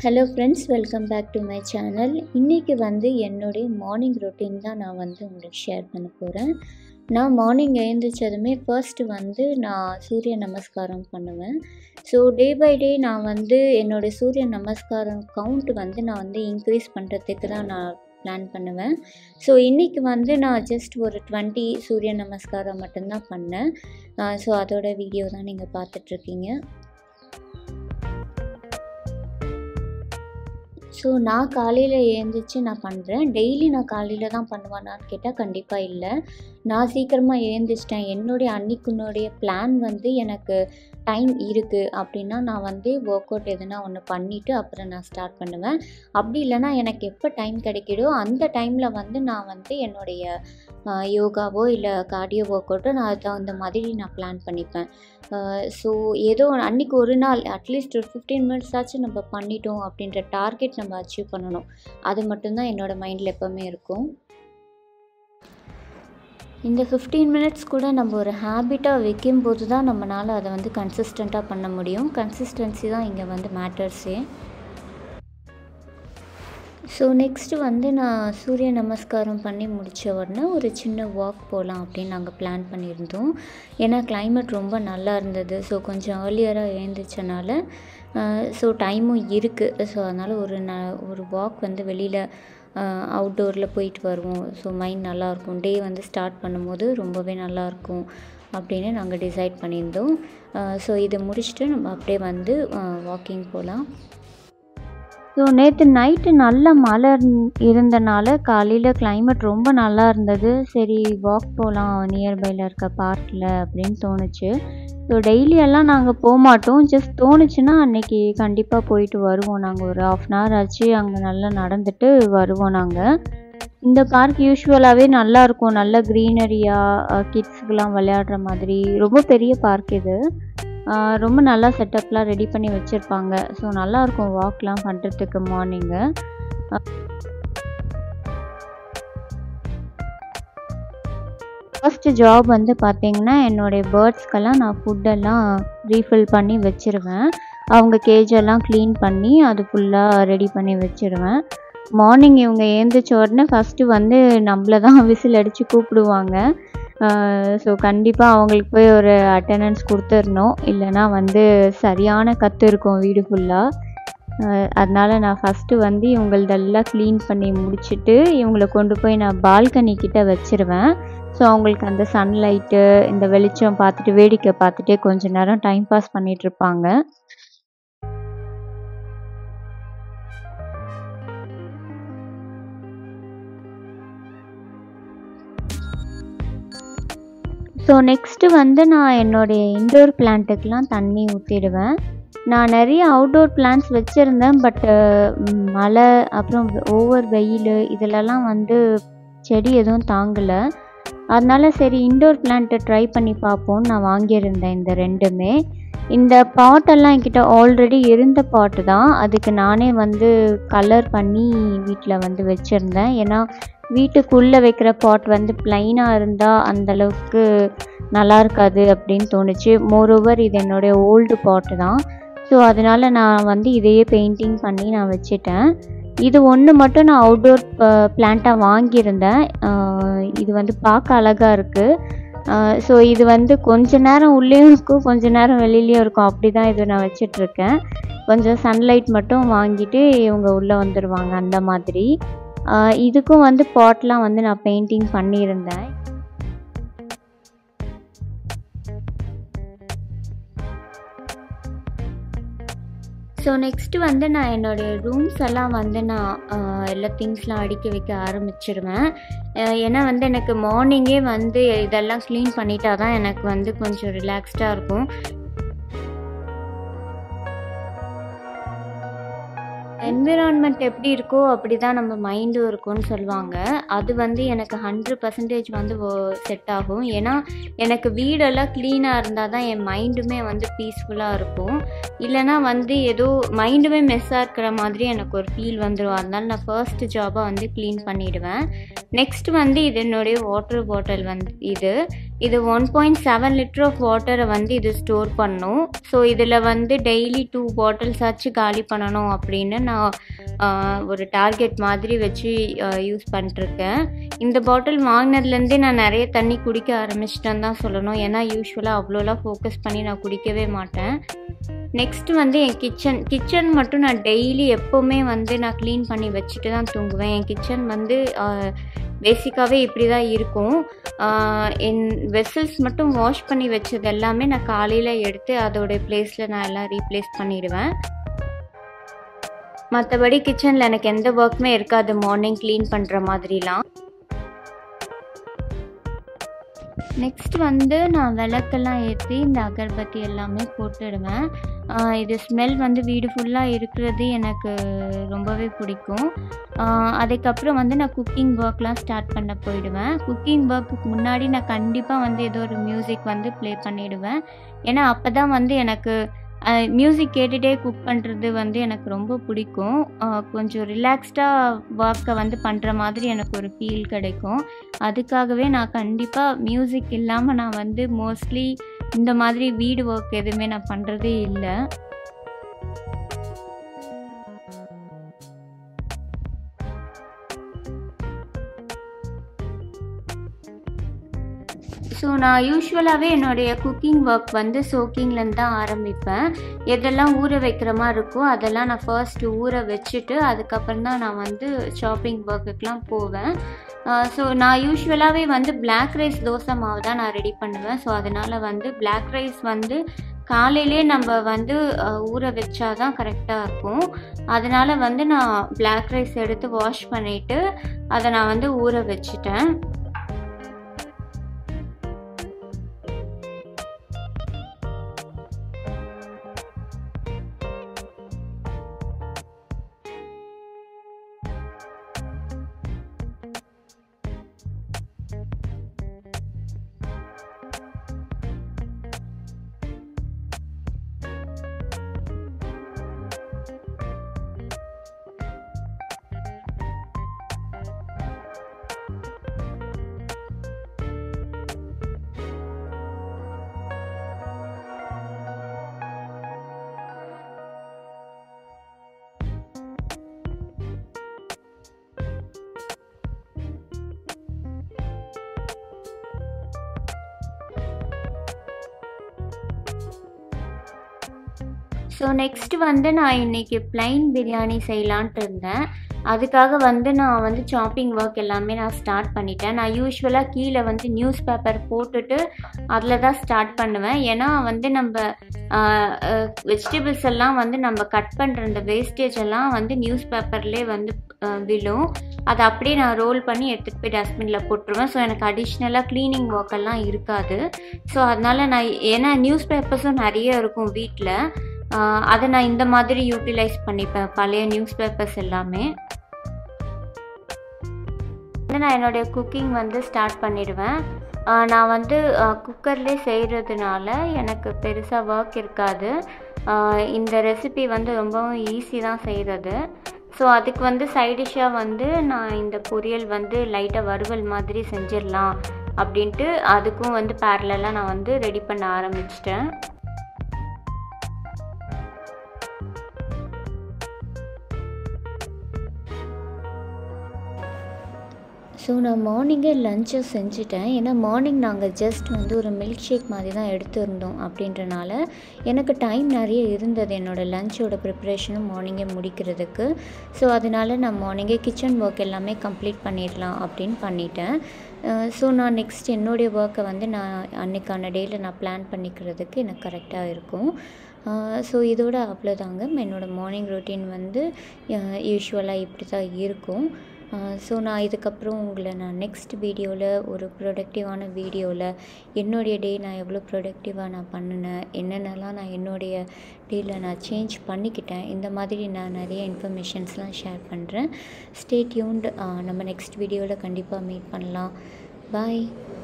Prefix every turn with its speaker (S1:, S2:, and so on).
S1: hello friends welcome back to my channel இன்றைக்கி வந்து என்னுடைய மார்னிங் ரொட்டீன் தான் நான் வந்து உங்களுக்கு ஷேர் பண்ண போகிறேன் நான் மார்னிங் எழுந்திரிச்சதுமே ஃபர்ஸ்ட்டு வந்து நான் சூரிய நமஸ்காரம் பண்ணுவேன் ஸோ டே பை டே நான் வந்து என்னோடய சூரிய நமஸ்காரம் கவுண்ட் வந்து நான் வந்து இன்க்ரீஸ் பண்ணுறதுக்கு தான் நான் பிளான் பண்ணுவேன் ஸோ இன்றைக்கி வந்து நான் ஜஸ்ட் ஒரு டுவெண்ட்டி சூரிய நமஸ்காரம் மட்டும்தான் பண்ணேன் ஸோ அதோட வீடியோ தான் நீங்கள் பார்த்துட்ருக்கீங்க ஸோ நான் காலையில் எழுந்திரிச்சு நான் பண்ணுறேன் டெய்லி நான் காலையில் தான் பண்ணுவேனான்னு கேட்டால் கண்டிப்பாக இல்லை நான் சீக்கிரமாக எழுந்திரிச்சிட்டேன் என்னுடைய அன்னைக்குன்னுடைய பிளான் வந்து எனக்கு டைம் இருக்குது அப்படின்னா நான் வந்து ஒர்க் அவுட் எதுனா ஒன்று பண்ணிவிட்டு அப்புறம் நான் ஸ்டார்ட் பண்ணுவேன் அப்படி இல்லைனா எனக்கு எப்போ டைம் கிடைக்கிதோ அந்த டைமில் வந்து நான் வந்து என்னுடைய யோகாவோ இல்லை கார்டியோ ஒர்க் அவுட்டோ நான் அது தகுந்த மாதிரி நான் பிளான் பண்ணிப்பேன் ஸோ ஏதோ அன்றைக்கி ஒரு நாள் அட்லீஸ்ட் ஒரு ஃபிஃப்டீன் மினிட்ஸ் ஆச்சும் நம்ம பண்ணிட்டோம் அப்படின்ற டார்கெட் நம்ம அச்சீவ் பண்ணணும் அது மட்டும்தான் என்னோடய மைண்டில் எப்போவுமே இருக்கும் இந்த ஃபிஃப்டீன் மினிட்ஸ் கூட நம்ம ஒரு ஹேபிட்டாக வைக்கும்போது தான் நம்மளால் அதை வந்து கன்சிஸ்டண்ட்டாக பண்ண முடியும் கன்சிஸ்டன்சி தான் இங்கே வந்து மேட்டர்ஸே ஸோ நெக்ஸ்ட்டு வந்து நான் சூரிய நமஸ்காரம் பண்ணி முடித்த உடனே ஒரு சின்ன வாக் போகலாம் அப்படின்னு நாங்கள் பிளான் பண்ணியிருந்தோம் ஏன்னா கிளைமேட் ரொம்ப நல்லா இருந்தது ஸோ கொஞ்சம் ஏர்லியராக எழுந்திரிச்சனால ஸோ டைமும் இருக்குது ஸோ அதனால் ஒரு ந ஒரு வாக் வந்து வெளியில் அவுட்டோரில் போயிட்டு வருவோம் ஸோ மைண்ட் நல்லாயிருக்கும் டே வந்து ஸ்டார்ட் பண்ணும்போது ரொம்பவே நல்லாயிருக்கும் அப்படின்னு நாங்கள் டிசைட் பண்ணியிருந்தோம் ஸோ இதை முடிச்சுட்டு நம்ம அப்படியே வந்து வாக்கிங் போகலாம் ஸோ நேற்று நைட்டு நல்ல மழை இருந்தனால காலையில் கிளைமேட் ரொம்ப நல்லா இருந்தது சரி வாக் போகலாம் நியர்பையில் இருக்க பார்க்கில் அப்படின்னு தோணுச்சு ஸோ டெய்லியெல்லாம் நாங்கள் போக மாட்டோம் ஜஸ்ட் தோணுச்சுன்னா அன்றைக்கி கண்டிப்பாக போயிட்டு வருவோம் நாங்கள் ஒரு ஆஃப் அன் ஹவர் ஆச்சு அங்கே நல்லா நடந்துட்டு வருவோம் நாங்கள் இந்த பார்க் யூஸ்வலாகவே நல்லா இருக்கும் நல்ல க்ரீனரியாக கிட்ஸுக்கெலாம் விளையாடுற மாதிரி ரொம்ப பெரிய பார்க் இது ரொம்ப நல்லா செட்டப்லாம் ரெடி பண்ணி வச்சுருப்பாங்க ஸோ நல்லாயிருக்கும் வாக்லாம் பண்ணுறதுக்கு மார்னிங்கு ஃபஸ்ட்டு ஜாப் வந்து பார்த்திங்கன்னா என்னுடைய பேர்ட்ஸ்க்கெல்லாம் நான் ஃபுட்டெல்லாம் ரீஃபில் பண்ணி வச்சுருவேன் அவங்க கேஜெல்லாம் க்ளீன் பண்ணி அது ஃபுல்லாக ரெடி பண்ணி வச்சுருவேன் மார்னிங் இவங்க ஏந்திரிச்ச உடனே ஃபஸ்ட்டு வந்து நம்மள தான் விசில் அடித்து கூப்பிடுவாங்க ஸோ கண்டிப்பாக அவங்களுக்கு போய் ஒரு அட்டண்டன்ஸ் கொடுத்துடணும் இல்லைனா வந்து சரியான கற்று இருக்கும் வீடு ஃபுல்லாக அதனால் நான் ஃபஸ்ட்டு வந்து இவங்களதெல்லாம் க்ளீன் பண்ணி முடிச்சுட்டு இவங்கள கொண்டு போய் நான் பால்கனி கிட்டே வச்சுருவேன் ஸோ அவங்களுக்கு அந்த சன்லைட்டு இந்த வெளிச்சம் பார்த்துட்டு வேடிக்கை பார்த்துட்டே கொஞ்ச நேரம் டைம் பாஸ் பண்ணிகிட்ருப்பாங்க ஸோ நெக்ஸ்ட்டு வந்து நான் என்னுடைய இன்டோர் பிளான்ட்டுக்கெலாம் தண்ணி ஊற்றிடுவேன் நான் நிறைய அவுட்டோர் பிளான்ஸ் வச்சுருந்தேன் பட்டு மழை அப்புறம் ஓவர் வெயில் இதிலலாம் வந்து செடி எதுவும் தாங்கலை அதனால சரி இன்டோர் பிளான்ட்டை ட்ரை பண்ணி பார்ப்போம்னு நான் வாங்கியிருந்தேன் இந்த ரெண்டுமே இந்த பாட்டெல்லாம் என்கிட்ட ஆல்ரெடி இருந்த பாட்டு தான் அதுக்கு நானே வந்து கலர் பண்ணி வீட்டில் வந்து வச்சுருந்தேன் ஏன்னா வீட்டுக்குள்ளே வைக்கிற பாட் வந்து ப்ளைனாக இருந்தால் அந்தளவுக்கு நல்லா இருக்காது அப்படின்னு தோணுச்சு மோரோவர் இது என்னுடைய ஓல்டு பாட்டு தான் ஸோ அதனால் நான் வந்து இதையே பெயிண்டிங் பண்ணி நான் வச்சுட்டேன் இது ஒன்று மட்டும் நான் அவுட்டோர் பிளான்ட்டாக வாங்கியிருந்தேன் இது வந்து பார்க்க அழகாக இருக்குது ஸோ இது வந்து கொஞ்ச நேரம் உள்ளேயும் இருக்கும் கொஞ்ச நேரம் வெளியிலையும் இருக்கும் அப்படி தான் இது நான் வச்சிட்ருக்கேன் கொஞ்சம் சன்லைட் மட்டும் வாங்கிட்டு இவங்க உள்ளே வந்துடுவாங்க அந்த மாதிரி இதுக்கும் வந்து பாட்லாம் வந்து நான் பெயிண்டிங் பண்ணியிருந்தேன் ஸோ நெக்ஸ்ட்டு வந்து நான் என்னுடைய ரூம்ஸ் எல்லாம் வந்து நான் எல்லா திங்ஸ்லாம் அடுக்கி வைக்க ஆரம்பிச்சிடுவேன் ஏன்னா வந்து எனக்கு மார்னிங்கே வந்து இதெல்லாம் க்ளீன் பண்ணிட்டா தான் எனக்கு வந்து கொஞ்சம் ரிலாக்ஸ்டாக இருக்கும் என்விரான்மெண்ட் எப்படி இருக்கோ அப்படி தான் நம்ம மைண்டும் இருக்கும்னு சொல்லுவாங்க அது வந்து எனக்கு ஹண்ட்ரட் பர்சன்டேஜ் வந்து செட் ஆகும் ஏன்னா எனக்கு வீடெல்லாம் க்ளீனாக இருந்தால் தான் என் மைண்டுமே வந்து பீஸ்ஃபுல்லாக இருக்கும் இல்லைனா வந்து ஏதோ மைண்டுமே மெஸ்ஸாக இருக்கிற மாதிரி எனக்கு ஒரு ஃபீல் வந்துடும் அதனால நான் ஃபர்ஸ்ட் ஜாபாக வந்து க்ளீன் பண்ணிவிடுவேன் நெக்ஸ்ட் வந்து இது என்னுடைய வாட்டர் பாட்டில் வந்து இது இது one point seven litre of வாட்டரை வந்து இது ஸ்டோர் பண்ணும் ஸோ இதில் வந்து டெய்லி டூ பாட்டில்ஸ் ஆச்சு காலி பண்ணணும் அப்படின்னு நான் ஆஹ், ஒரு டார்கெட் மாதிரி வச்சு யூஸ் பண்ணிட்டுருக்கேன் இந்த பாட்டில் வாங்கினதுலேருந்தே நான் நிறைய தண்ணி குடிக்க ஆரம்பிச்சிட்டேன்னு தான் சொல்லணும் ஏன்னா யூஸ்வலாக அவ்வளோலாம் ஃபோக்கஸ் பண்ணி நான் குடிக்கவே மாட்டேன் நெக்ஸ்ட் வந்து என் கிச்சன் கிச்சன் மட்டும் நான் டெய்லி எப்போவுமே வந்து நான் க்ளீன் பண்ணி வச்சுட்டு தான் தூங்குவேன் என் கிச்சன் வந்து பேசிக்காகவே இப்படி தான் இருக்கும் ஆஹ் என் வெசல்ஸ் மட்டும் வாஷ் பண்ணி வச்சது எல்லாமே நான் காலையில் எடுத்து அதோடைய பிளேஸில் நான் எல்லாம் ரீப்ளேஸ் பண்ணிடுவேன் மற்றபடி கிச்சனில் எனக்கு எந்த ஒர்க்குமே இருக்காது மார்னிங் க்ளீன் பண்ணுற மாதிரிலாம் நெக்ஸ்ட் வந்து நான் விளக்கெல்லாம் ஏற்றி இந்த அகர்பத்தி எல்லாமே போட்டுடுவேன் ஆஹ் இது ஸ்மெல் வந்து வீடு ஃபுல்லாக இருக்கிறது எனக்கு ரொம்பவே பிடிக்கும் ஆஹ் அதுக்கப்புறம் வந்து நான் குக்கிங் ஒர்க்லாம் ஸ்டார்ட் பண்ண போயிடுவேன் குக்கிங் ஒர்க்குக்கு முன்னாடி நான் கண்டிப்பாக வந்து ஏதோ ஒரு மியூசிக் வந்து ப்ளே பண்ணிடுவேன் ஏன்னா அப்போ தான் வந்து எனக்கு மியூசிக் கேட்டுகிட்டே குக் பண்ணுறது வந்து எனக்கு ரொம்ப பிடிக்கும் ஆஹ் கொஞ்சம் ரிலாக்ஸ்டாக ஒர்க்கை வந்து பண்ணுற மாதிரி எனக்கு ஒரு ஃபீல் கிடைக்கும் அதுக்காகவே நான் கண்டிப்பாக மியூசிக் இல்லாமல் நான் வந்து மோஸ்ட்லி இந்த மாதிரி வீடு ஒர்க் எதுவுமே நான் பண்ணுறதே இல்லை ஸோ நான் யூஸ்வலாகவே என்னுடைய குக்கிங் ஒர்க் வந்து சோக்கிங்லேருந்து தான் ஆரம்பிப்பேன் எதெல்லாம் ஊற வைக்கிற மாதிரி இருக்கோ அதெல்லாம் நான் ஃபர்ஸ்ட் ஊற வச்சுட்டு அதுக்கப்புறம் தான் நான் வந்து ஷாப்பிங் ஒர்க்குக்கெலாம் போவேன் ஸோ நான் யூஸ்வலாகவே வந்து Black ரைஸ் தோசை மாவு தான் நான் ரெடி பண்ணுவேன் ஸோ அதனால் வந்து Black ரைஸ் வந்து காலையிலே நம்ம வந்து அஹ், ஊற வச்சா தான் கரெக்டாக இருக்கும் அதனால் வந்து நான் Black ரைஸ் எடுத்து வாஷ் பண்ணிவிட்டு அதை நான் வந்து ஊற வச்சுட்டேன் ஸோ நெக்ஸ்ட் வந்து நான் இன்னைக்கு plain பிரியாணி செய்யலான்ட்டு இருந்தேன் அதுக்காக வந்து நான் வந்து சாப்பிங் ஒர்க் எல்லாமே நான் ஸ்டார்ட் பண்ணிட்டேன் நான் யூஸ்வலாக கீழே வந்து நியூஸ் பேப்பர் போட்டுட்டு அதில் தான் ஸ்டார்ட் பண்ணுவேன் ஏன்னா வந்து நம்ம வெஜிடபிள்ஸ் எல்லாம் வந்து நம்ம கட் பண்ணுற அந்த வேஸ்டேஜ் எல்லாம் வந்து நியூஸ் பேப்பர்லேயே வந்து ஆஹ் விழும் அதை அப்படியே நான் ரோல் பண்ணி எடுத்துகிட்டு போய் டஸ்ட்பினில் போட்டுருவேன் ஸோ எனக்கு அடிஷ்னலாக க்ளீனிங் ஒர்க் எல்லாம் இருக்காது ஸோ அதனால நான் ஏன்னா நியூஸ் பேப்பர்ஸும் நிறைய இருக்கும் வீட்டில் அதை நான் இந்த மாதிரி யூட்டிலைஸ் பண்ணிப்பேன் பழைய நியூஸ் பேப்பர்ஸ் எல்லாமே வந்து நான் என்னுடைய குக்கிங் வந்து ஸ்டார்ட் பண்ணிடுவேன் ஆஹ் நான் வந்து குக்கர்லேயே செய்கிறதுனால எனக்கு பெருசாக ஒர்க் இருக்காது ஆஹ் இந்த ரெசிபி வந்து ரொம்பவும் ஈஸி தான் செய்கிறது ஸோ அதுக்கு வந்து சைடிஷ்ஷாக வந்து நான் இந்த பொரியல் வந்து லைட்டாக வறுவல் மாதிரி செஞ்சிடலாம் அப்படின்ட்டு அதுக்கும் வந்து பேரலாக நான் வந்து ரெடி பண்ண ஆரம்பிச்சிட்டேன் ஸோ நான் மார்னிங்கே லஞ்சை செஞ்சுட்டேன் ஏன்னா மார்னிங் நாங்கள் ஜஸ்ட் வந்து ஒரு மில்க் ஷேக் மாதிரி தான் எடுத்திருந்தோம் அப்படின்றனால எனக்கு டைம் நிறைய இருந்தது என்னோடய லஞ்சோட ப்ரிப்ரேஷனும் மார்னிங்கே முடிக்கிறதுக்கு ஸோ அதனால நான் மார்னிங்கே கிச்சன் ஒர்க் எல்லாமே கம்ப்ளீட் பண்ணிடலாம் அப்படின்னு பண்ணிட்டேன் ஸோ நான் நெக்ஸ்ட் என்னுடைய ஒர்க்கை வந்து நான் அன்னைக்கான டேயில் நான் பிளான் பண்ணிக்கிறதுக்கு எனக்கு கரெக்டாக இருக்கும் ஸோ இதோட அவ்வளோதாங்க என்னோடய மார்னிங் ரொட்டீன் வந்து யூஸ்வலாக இப்படி தான் இருக்கும் ஸோ நான் இதுக்கப்புறம் உங்களை நான் நெக்ஸ்ட் வீடியோவில் ஒரு ப்ரொடக்டிவான வீடியோவில் என்னுடைய டே நான் எவ்வளோ ப்ரொடக்டிவாக நான் பண்ணினேன் என்னென்னலாம் நான் என்னுடைய டேயில் நான் சேஞ்ச் பண்ணிக்கிட்டேன் இந்த மாதிரி நான் நிறைய இன்ஃபர்மேஷன்ஸ்லாம் ஷேர் பண்ணுறேன் ஸ்டே டியூன்ட் நம்ம நெக்ஸ்ட் வீடியோவில் கண்டிப்பாக மீட் பண்ணலாம் பாய்